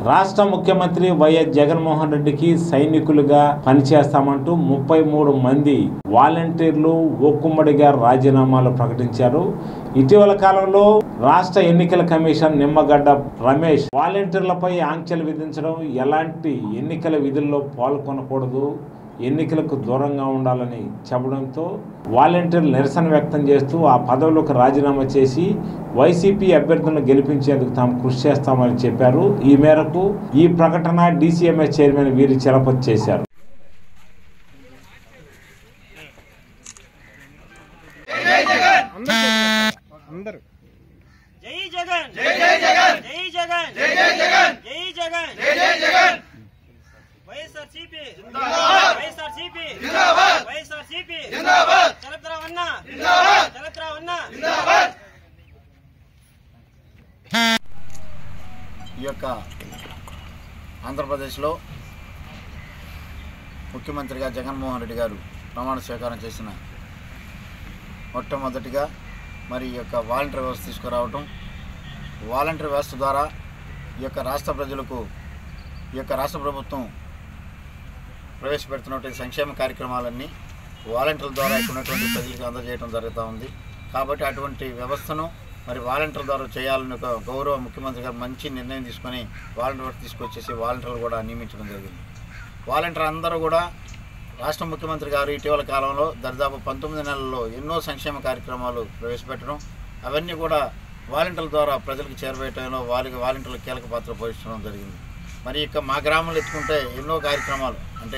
రాష్ట్ర ముఖ్యమంత్రి వైఎస్ జగన్మోహన్ రెడ్డికి సైనికులుగా పనిచేస్తామంటూ ముప్పై మూడు మంది వాలంటీర్లు ఒక్కుమ్మడిగా రాజీనామాలు ప్రకటించారు ఇటీవల కాలంలో రాష్ట్ర ఎన్నికల కమిషన్ నిమ్మగడ్డ రమేష్ వాలంటీర్లపై ఆంక్షలు విధించడం ఎలాంటి ఎన్నికల విధుల్లో పాల్గొనకూడదు ఎన్నికలకు దూరంగా ఉండాలని చెప్పడంతో వాలంటీర్లు నిరసన వ్యక్తం చేస్తూ ఆ పదవులకు రాజీనామా చేసి వైసీపీ అభ్యర్థులను గెలిపించేందుకు తాము కృషి చేస్తామని చెప్పారు ఈ మేరకు ఈ ప్రకటన డీసీఎంఎస్ చైర్మన్ వీరి చలపతి చేశారు అందరూ జై జగన్ జై జై జగన్ జై జగన్ జై జై జగన్ జై జగన్ జై జై జగన్ వైఎస్ఆర్ సిపి జిందాబాద్ వైఎస్ఆర్ సిపి జిందాబాద్ వైఎస్ఆర్ సిపి జిందాబాద్ చలత్రావన్న జిందాబాద్ చలత్రావన్న జిందాబాద్ ఈ యొక్క ఆంధ్రప్రదేశ్లో ముఖ్యమంత్రిగా జగన్మోహన్ రెడ్డి గారు ప్రమాణ స్వీకారం చేసిన మొట్టమొదటిగా మరి ఈ యొక్క వాలంటీర్ వ్యవస్థ తీసుకురావటం వాలంటీర్ వ్యవస్థ ద్వారా ఈ యొక్క రాష్ట్ర ప్రజలకు ఈ యొక్క రాష్ట్ర ప్రభుత్వం ప్రవేశపెడుతున్నటువంటి సంక్షేమ కార్యక్రమాలన్నీ వాలంటీర్ల ద్వారా ఇక్కడ ఉన్నటువంటి ప్రజలకు అందజేయడం జరుగుతూ ఉంది కాబట్టి అటువంటి వ్యవస్థను మరి వాలంటీర్ల ద్వారా చేయాలని ఒక గౌరవ ముఖ్యమంత్రి గారు మంచి నిర్ణయం తీసుకొని వాలంటీర్ తీసుకొచ్చేసి వాలంటీర్లు కూడా నియమించడం జరిగింది వాలంటీర్ అందరూ కూడా రాష్ట్ర ముఖ్యమంత్రి గారు ఇటీవల కాలంలో దరిదాపు పంతొమ్మిది నెలల్లో ఎన్నో సంక్షేమ కార్యక్రమాలు ప్రవేశపెట్టడం అవన్నీ కూడా వాలంటీర్ల ద్వారా ప్రజలకు చేరవేయటంలో వాళ్ళకి వాలంటీర్ల కీలక పాత్ర పోషించడం జరిగింది మరి ఇక మా గ్రామంలో ఎత్తుకుంటే ఎన్నో కార్యక్రమాలు అంటే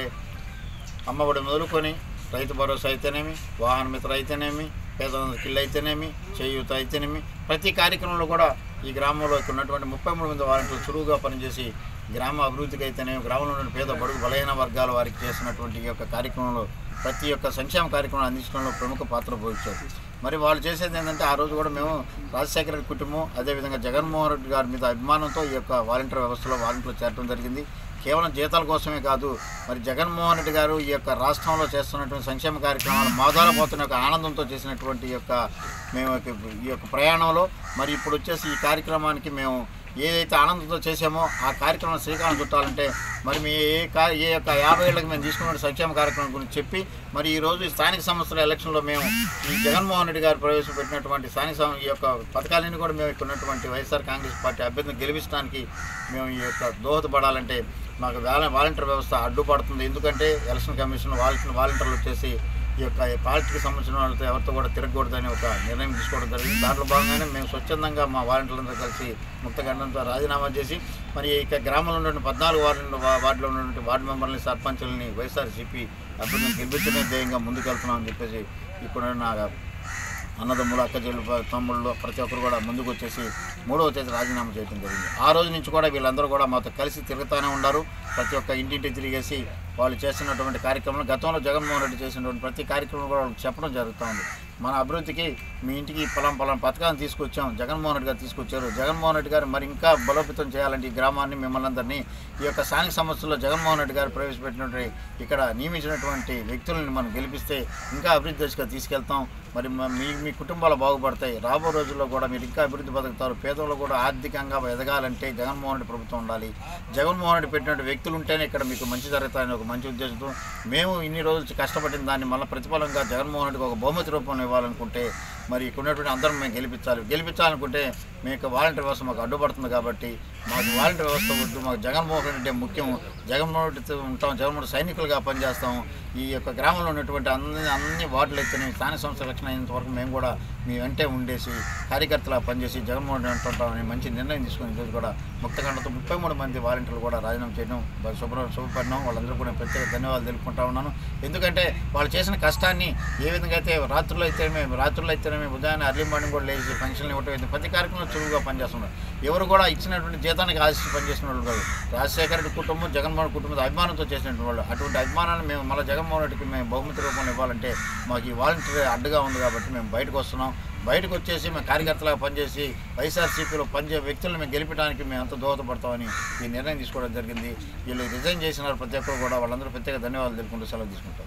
అమ్మఒడి మొదలుకొని రైతు భరోసా అయితేనేమి వాహన మిత్ర అయితేనేమి పేదలందరికి ఇల్లు అయితేనేమి చేయూత అయితేనేమి ప్రతి కార్యక్రమంలో కూడా ఈ గ్రామంలో ఇక్కడ ఉన్నటువంటి ముప్పై మూడు మంది వాలంటీర్లు చురువుగా పనిచేసి గ్రామ అభివృద్ధికి అయితేనేమి గ్రామంలో ఉన్న పేద బడుగు బలహీన వర్గాల వారికి చేసినటువంటి ఈ యొక్క కార్యక్రమంలో ప్రతి ఒక్క సంక్షేమ కార్యక్రమం అందించడంలో ప్రముఖ పాత్ర పోషించారు మరి వాళ్ళు చేసేది ఏంటంటే ఆ రోజు కూడా మేము రాజశేఖర రెడ్డి కుటుంబం అదేవిధంగా జగన్మోహన్ రెడ్డి గారి మీద అభిమానంతో ఈ యొక్క వాలంటీర్ వ్యవస్థలో వాలంటీర్లు చేరడం జరిగింది కేవలం జీతాల కోసమే కాదు మరి జగన్మోహన్ రెడ్డి గారు ఈ యొక్క రాష్ట్రంలో చేస్తున్నటువంటి సంక్షేమ కార్యక్రమాలు మాదాల పోతున్న యొక్క ఆనందంతో చేసినటువంటి ఈ యొక్క మేము ఈ యొక్క ప్రయాణంలో మరి ఇప్పుడు వచ్చేసి ఈ కార్యక్రమానికి మేము ఏదైతే ఆనందంతో చేసామో ఆ కార్యక్రమం శ్రీకారం చుట్టాలంటే మరి మీ ఏ కా ఏ యొక్క యాభై ఏళ్ళకి మేము తీసుకున్న సంక్షేమ కార్యక్రమం గురించి చెప్పి మరి ఈ రోజు ఈ స్థానిక సంస్థల ఎలక్షన్లో మేము ఈ జగన్మోహన్ రెడ్డి గారు ప్రవేశపెట్టినటువంటి స్థానిక సం- ఈ యొక్క పథకాలన్నీ కూడా మేము ఇక్కడ ఉన్నటువంటి వైఎస్ఆర్ కాంగ్రెస్ పార్టీ అభ్యర్థిని గెలిపించడానికి మేము ఈ యొక్క దోహదపడాలంటే మాకు వాల- వాలంటీర్ వ్యవస్థ అడ్డుపడుతుంది ఎందుకంటే ఎలక్షన్ కమిషన్ వాలంటీర్ వాలంటీర్లు వచ్చేసి ఈ యొక్క ఈ పార్టీకి సంబంధించిన వాళ్ళతో ఎవరితో కూడా తిరగకూడదని ఒక నిర్ణయం తీసుకోవడం జరిగింది దాంట్లో భాగంగానే మేము స్వచ్ఛందంగా మా వాలంటీర్లందరూ కలిసి ముక్తగండంతో రాజీనామా చేసి మరి ఇక గ్రామంలో ఉన్నటువంటి పద్నాలుగు వార్డు వార్డులో ఉన్నటువంటి వార్డు మెంబర్లని సర్పంచులని వైఎస్ఆర్సీపీ అభ్యర్థులను గెలిపించడమే ధ్యేయంగా ముందుకెళ్తున్నామని చెప్పేసి ఇక్కడ నా అన్నదమ్ములు అక్క చెల్లు తమ్ముళ్ళు ప్రతి ఒక్కరు కూడా ముందుకు వచ్చేసి మూడవ తేదీ రాజీనామా చేయడం జరిగింది ఆ రోజు నుంచి కూడా వీళ్ళందరూ కూడా మాతో కలిసి తిరుగుతూనే ఉన్నారు ప్రతి ఒక్క ఇంటింటి తిరిగేసి వాళ్ళు చేస్తున్నటువంటి కార్యక్రమాలు గతంలో జగన్మోహన్ రెడ్డి చేసినటువంటి ప్రతి కార్యక్రమం కూడా వాళ్ళకి చెప్పడం జరుగుతూ ఉంది మన అభివృద్ధికి మీ ఇంటికి పొలం పొలం పథకాన్ని తీసుకొచ్చాం జగన్మోహన్ రెడ్డి గారు తీసుకొచ్చారు జగన్మోహన్ రెడ్డి గారు మరి ఇంకా బలోపేతం చేయాలంటే ఈ గ్రామాన్ని మిమ్మల్ని అందరినీ ఈ యొక్క స్థానిక సంస్థల్లో జగన్మోహన్ రెడ్డి గారు ప్రవేశపెట్టినటువంటి ఇక్కడ నియమించినటువంటి వ్యక్తులను మనం గెలిపిస్తే ఇంకా అభివృద్ధి దశగా తీసుకెళ్తాం మరి మ- మీ మీ కుటుంబాలు బాగుపడతాయి రాబో రోజుల్లో కూడా మీరు ఇంకా అభివృద్ధి బతుకుతారు పేదలు కూడా ఆర్థికంగా ఎదగాలంటే జగన్మోహన్ రెడ్డి ప్రభుత్వం ఉండాలి జగన్మోహన్ రెడ్డి పెట్టినటువంటి వ్యక్తులు ఉంటేనే ఇక్కడ మీకు మంచి జరుగుతాయని ఒక మంచి ఉద్దేశంతో మేము ఇన్ని రోజులు కష్టపడిన దాన్ని మళ్ళీ ప్రతిఫలంగా జగన్మోహన్ రెడ్డికి ఒక బహుమతి రూపంలో ఇవ్వాలనుకుంటే మరి ఇక్కడ ఉన్నటువంటి అందరం మేము గెలిపించాలి గెలిపించాలనుకుంటే మీ యొక్క వాలంటీర్ వ్యవస్థ మాకు అడ్డుపడుతుంది కాబట్టి మాకు వాలంటీర్ వ్యవస్థ వద్దు మాకు జగన్మోహన్ రెడ్డి ముఖ్యం జగన్మోహన్ రెడ్డితో ఉంటాం జగన్మోహన్ రెడ్డి సైనికులుగా పనిచేస్తాం ఈ యొక్క గ్రామంలో ఉన్నటువంటి అన్ని అన్ని వార్డులు అయితేనే స్థానిక సంస్థ ఎలక్షన్ అయినంత వరకు మేము కూడా మీ వెంటే ఉండేసి కార్యకర్తలా పనిచేసి జగన్మోహన్ రెడ్డి అంటుంటామని మంచి నిర్ణయం తీసుకుని ఈరోజు కూడా ముక్తగండతో ముప్పై మూడు మంది వాలంటీర్లు కూడా రాజీనామా చేయడం వారి శుభ్ర శుభపడినాం వాళ్ళందరూ కూడా ప్రత్యేక ధన్యవాదాలు తెలుపుకుంటా ఉన్నాను ఎందుకంటే వాళ్ళు చేసిన కష్టాన్ని ఏ విధంగా అయితే రాత్రులు అయితే మేము రాత్రులు అయితేనే మేము ఉదయాన్నే అర్లీ మార్నింగ్ కూడా లేచి ఫంక్షన్లు ఇవ్వటం అయితే ప్రతి కార్యక్రమంలో చురువుగా పనిచేస్తున్నారు ఎవరు కూడా ఇచ్చినటువంటి జీతానికి ఆశించి పనిచేసిన వాళ్ళు కాదు రాజశేఖర రెడ్డి కుటుంబం జగన్మోహన్ కుటుంబం అభిమానంతో చేసినటువంటి వాళ్ళు అటువంటి అభిమానాన్ని మేము మళ్ళీ జగన్మోహన్ రెడ్డికి మేము బహుమతి రూపంలో ఇవ్వాలంటే మాకు ఈ వాలంటీర్ అడ్డుగా ఉంది కాబట్టి మేము బయటకు వస్తున్నాం బయటకు వచ్చేసి మేము కార్యకర్తలుగా పనిచేసి వైఎస్ఆర్సీపీలో పనిచేసే వ్యక్తులను మేము గెలిపడానికి మేము అంత దోహదపడతామని ఈ నిర్ణయం తీసుకోవడం జరిగింది వీళ్ళు రిజైన్ చేసినారు ప్రతి ఒక్కరు కూడా వాళ్ళందరూ ప్రత్యేక ధన్యవాదాలు తెలుపుకుంటూ సెలవు తీసుకుంటాం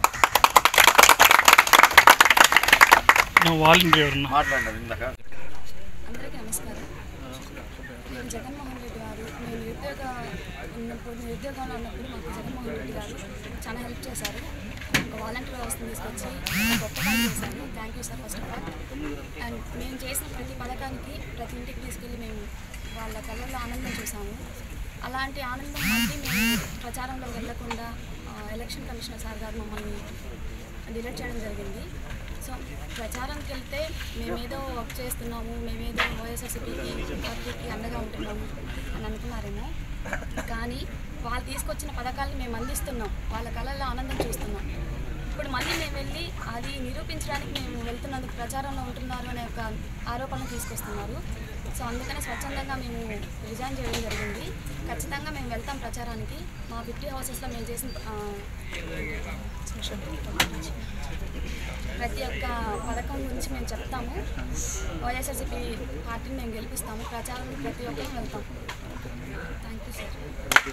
వాలంటీర్ ఎవరన్నా మాట్లాడండి ఇందాక అందరికీ నమస్కారం నేను జగన్మోహన్ రెడ్డి గారు నేను నిరుద్యోగ ఉన్నప్పుడు నిరుద్యోగంలో ఉన్నప్పుడు మాకు జగన్మోహన్ రెడ్డి గారు చాలా హెల్ప్ చేశారు ఒక వాలంటీర్ వ్యవస్థను తీసుకొచ్చి ఒక గొప్ప పని చేశారు thank you sir first of all and మేము చేసిన ప్రతి పథకానికి ప్రతి ఇంటికి తీసుకెళ్ళి మేము వాళ్ళ కళ్ళల్లో ఆనందం చూసాము అలాంటి ఆనందం మళ్ళీ మేము ప్రచారంలో వెళ్ళకుండా ఆ, ఎలక్షన్ కమిషనర్ సార్ గారు మమ్మల్ని డిలీట్ చేయడం జరిగింది సో ప్రచారానికి వెళ్తే మేమేదో వర్క్ చేస్తున్నాము మేమేదో వైఎస్ఆర్సీపీకి పార్టీకి అండగా ఉంటున్నాము అని అనుకున్నారేమో కానీ వాళ్ళు తీసుకొచ్చిన పథకాలను మేము అందిస్తున్నాం వాళ్ళ కళల్లో ఆనందం చూస్తున్నాం ఇప్పుడు మళ్ళీ మేము వెళ్ళి అది నిరూపించడానికి మేము వెళ్తున్నందుకు ప్రచారంలో ఉంటున్నారు అనే ఒక ఆరోపణ తీసుకొస్తున్నారు సో అందుకనే స్వచ్ఛందంగా మేము రిజైన్ చేయడం జరిగింది ఖచ్చితంగా మేము వెళ్తాం ప్రచారానికి మా ఫిఫ్టీ హౌసెస్లో మేము చేసిన ఆ, ప్రతి ఒక్క పథకం గురించి మేము చెప్తాము వైఎస్ఆర్సీపీ పార్టీని మేము గెలిపిస్తాము ప్రచారం ప్రతి ఒక్కరు వెళ్తాం థ్యాంక్ యూ సార్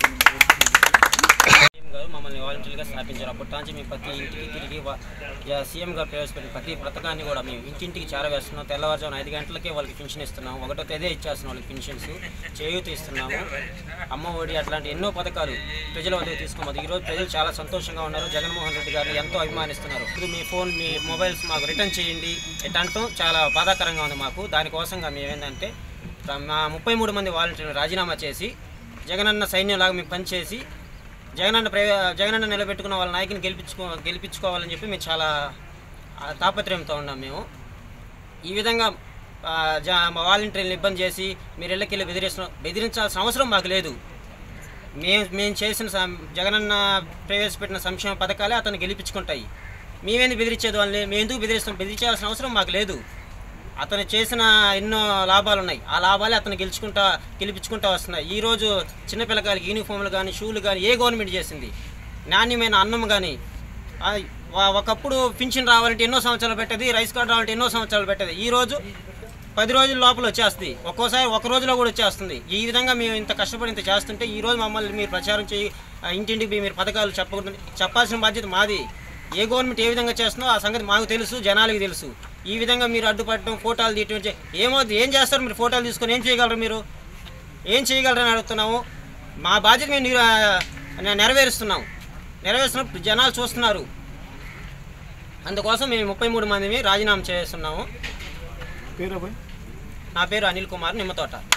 సీఎం గారు మమ్మల్ని వాలంటీర్గా స్థాపించారు అప్పటి నుంచి మేము ప్రతి ఇంటికి తిరిగి వా- యా సీఎం గారు ప్రవేశపెట్టిన ప్రతి పథకాన్ని కూడా మేము ఇంటింటికి చేరవేస్తున్నాం తెల్లవారుజామున ఐదు గంటలకే వాళ్ళకి పెన్షన్ ఇస్తున్నాం ఒకటో తేదీ ఇచ్చేస్తున్నాం వాళ్ళకి పెన్షన్స్ చేయూత ఇస్తున్నాము అమ్మ ఒడి అట్లాంటి ఎన్నో పథకాలు ప్రజల వద్దకు తీసుకోమది ఈరోజు ప్రజలు చాలా సంతోషంగా ఉన్నారు జగన్మోహన్ రెడ్డి గారిని ఎంతో అభిమానిస్తున్నారు ఇప్పుడు మీ ఫోన్ మీ మొబైల్స్ మాకు రిటర్న్ చేయండి ఇట్లా అంటాం చాలా బాధాకరంగా ఉంది మాకు దానికోసంగా మేము ఏంటంటే మా ముప్పై మూడు మంది వాలంటీర్లు రాజీనామా చేసి జగనన్న సైన్యంలాగా మేము పనిచేసి జగనన్న ప్రే జగనన్న నిలబెట్టుకున్న వాళ్ళ నాయకుని గెలిపించుకో గెలిపించుకోవాలని చెప్పి మేము చాలా ఆ, తాపత్రయంతో ఉన్నాం మేము ఈ విధంగా ఆ, జ మా వాలంటీర్లను ఇబ్బంది చేసి మీరు ఇళ్ళకెళ్ళి బెదిరిస్తున్న బెదిరించాల్సిన అవసరం మాకు లేదు మేము మేము చేసిన సం- జగనన్న ప్రవేశపెట్టిన సంక్షేమ పథకాలే అతను గెలిపించుకుంటాయి మేమేందుకు బెదిరించేది వాళ్ళని మేము ఎందుకు బెదిరిస్తాం బెదిరించాల్సిన అవసరం మాకు లేదు అతను చేసిన ఎన్నో లాభాలు ఉన్నాయి ఆ లాభాలే అతను గెలుచుకుంటా గెలిపించుకుంటా వస్తున్నాయి ఈ రోజు చిన్నపిల్లకాయలకి యూనిఫామ్లు కానీ షూలు కానీ ఏ గవర్నమెంట్ చేసింది నాణ్యమైన అన్నం కానీ ఆ, వా- ఒకప్పుడు పింఛన్ రావాలంటే ఎన్నో సంవత్సరాలు పెట్టేది రైస్ కార్డు రావాలంటే ఎన్నో సంవత్సరాలు పెట్టేది ఈ రోజు పది రోజుల లోపల వచ్చేస్తుంది ఒక్కోసారి ఒక రోజులో కూడా వచ్చేస్తుంది ఈ విధంగా మేము ఇంత కష్టపడి ఇంత చేస్తుంటే ఈ రోజు మమ్మల్ని మీరు ప్రచారం చేయి ఆ, ఇంటింటికి పోయి మీరు పథకాలు చెప్పకూడదు చెప్పాల్సిన బాధ్యత మాది ఏ గవర్నమెంట్ ఏ విధంగా చేస్తుందో ఆ సంగతి మాకు తెలుసు జనాలకి తెలుసు ఈ విధంగా మీరు అడ్డుపడటం ఫోటోలు తీయటం చే- ఏమవుతుంది ఏం చేస్తారు మీరు ఫోటోలు తీసుకొని ఏం చేయగలరు మీరు ఏం చేయగలరని అడుగుతున్నాము మా బాధ్యత మేము నిర- నెరవేరుస్తున్నాం నెరవేరుస్తున్నప్పుడు జనాలు చూస్తున్నారు అందుకోసం మేము ముప్పై మూడు మందిని రాజీనామా చేస్తున్నాము పేరు అబ్బాయి నా పేరు అనిల్ కుమార్ నిమ్మతోట